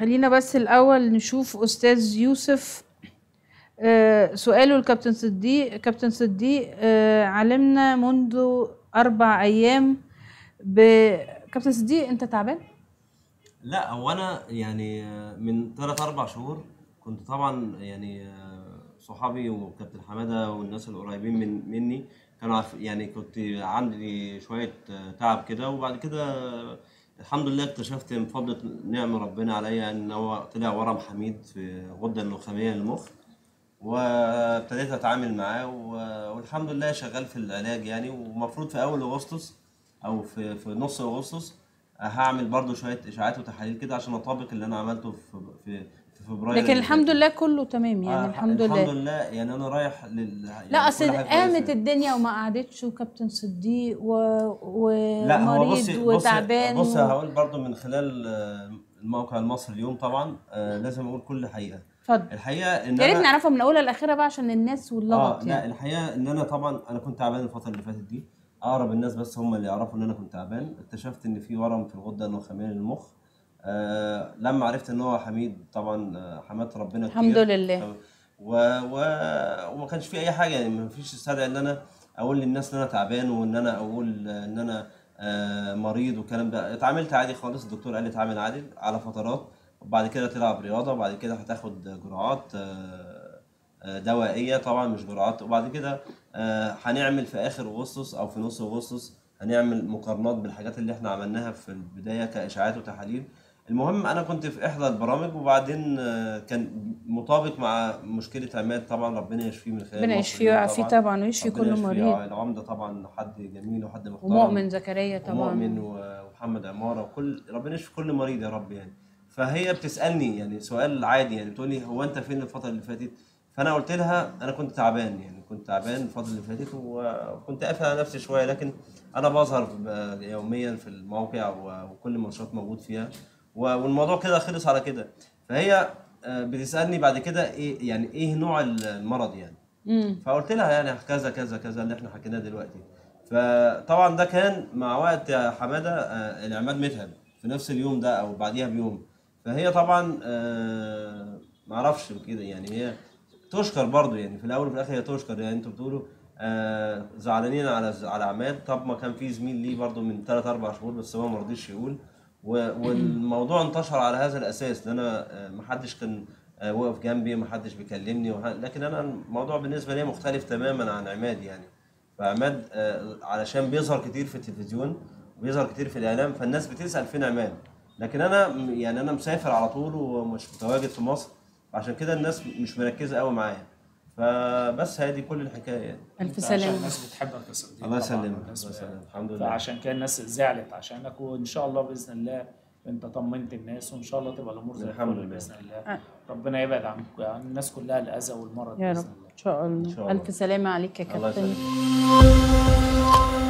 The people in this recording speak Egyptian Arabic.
خلينا بس الأول نشوف أستاذ يوسف آه، سؤاله الكابتن صديق كابتن صديق آه، علمنا منذ أربع أيام ب... كابتن صديق أنت تعبان؟ لا هو انا يعني آه، من ثلاث اربع شهور كنت طبعا يعني آه، صحابي وكابتن حماده والناس القريبين من مني كانوا عارف يعني كنت عندي شويه آه، تعب كده وبعد كده آه، الحمد لله اكتشفت من فضل نعم ربنا عليا ان هو طلع ورم حميد في الغده النخاميه للمخ وابتديت اتعامل معاه و- والحمد لله شغال في العلاج يعني ومفروض في اول اغسطس او في في نص اغسطس هعمل برضو شويه اشاعات وتحاليل كده عشان اطابق اللي انا عملته في في في فبراير لكن اللي الحمد فات. لله كله تمام يعني آه، الحمد الحمد لله لله يعني انا رايح لل يعني لا اصل كل حاجة قامت كويسة. الدنيا وما قعدتش وكابتن صديق و... لا هو ومريض بصي وتعبان بصي, بصي و- هقول برضو من خلال آه، الموقع المصري اليوم طبعا آه، لازم اقول كل حقيقه اتفضل الحقيقه ان يا ريت انا نعرفها من اولها لاخرها بقى عشان الناس اه واللغط لا يعني الحقيقه ان انا طبعا انا كنت تعبان الفتره اللي فاتت دي اقرب الناس بس هم اللي يعرفوا ان انا كنت تعبان اكتشفت ان في ورم في الغده النخاميه للمخ آه لما عرفت ان هو حميد طبعا آه، حمدت ربنا كتير الحمد لله. و... و... وما كانش في اي حاجه يعني ما فيش استدعي ان انا اقول للناس ان انا تعبان وان انا اقول ان انا آه مريض والكلام ده اتعاملت عادي خالص الدكتور قال لي اتعامل عادي على فترات وبعد كده تلعب رياضه وبعد كده هتاخد جرعات آه آه، دوائيه طبعا مش جرعات وبعد كده آه، هنعمل في اخر اغسطس او في نص اغسطس هنعمل مقارنات بالحاجات اللي احنا عملناها في البدايه كاشاعات وتحاليل المهم انا كنت في احدى البرامج وبعدين آه، كان مطابق مع مشكله عماد طبعا ربنا يشفيه من خلال ربنا مصر يشفيه اليوم ويعافيه طبعا ويشفي ربنا كل يشفيه. مريض العمده طبعا حد جميل وحد محترم ومؤمن زكريا طبعا ومؤمن و- ومحمد عمارة وكل ربنا يشفي كل مريض يا رب يعني فهي بتسألني يعني سؤال عادي يعني بتقول لي هو انت فين الفترة اللي فاتت فانا قلت لها انا كنت تعبان يعني كنت تعبان الفترة اللي فاتت وكنت قافل على نفسي شوية لكن انا بظهر ب- يوميا في الموقع و- وكل ماتشات موجود فيها و- والموضوع كده خلص على كده فهي آه، بتسألني بعد كده ايه يعني ايه نوع المرض يعني امم فقلت لها يعني كذا كذا كذا اللي احنا حكيناه دلوقتي فطبعا ده كان مع وقت يا حماده آه، العماد متعب في نفس اليوم ده او بعديها بيوم فهي طبعا آه، معرفش كده يعني هي تشكر برضو يعني في الاول وفي الاخر هي تشكر يعني انتوا بتقولوا آه، زعلانين على على عماد طب ما كان في زميل ليه برضو من 3 4 شهور بس هو ما رضيش يقول و- والموضوع انتشر على هذا الاساس ان انا آه، محدش كان آه، وقف جنبي محدش بيكلمني وح... لكن انا الموضوع بالنسبه لي مختلف تماما عن عماد يعني فعماد آه، علشان بيظهر كتير في التلفزيون وبيظهر كتير في الاعلام فالناس بتسال فين عماد لكن انا م- يعني انا مسافر على طول ومش متواجد في مصر عشان كده الناس مش مركزه قوي معايا فبس هذه كل الحكايه يعني الف عشان سلامه الناس بتحبك يا صديقي الله طبعاً، يسلمك والناس الله ب- يسلمك الحمد لله فعشان كده الناس زعلت عشانك وان شاء الله باذن الله انت طمنت الناس وان شاء الله تبقى الامور زي الحمد الفل لله. باذن الله آه. ربنا يبعد عن عن الناس كلها الاذى والمرض يا باذن رب الله ان شاء إن الله شاء الله. الف سلامه عليك يا الله كابتن يسلمك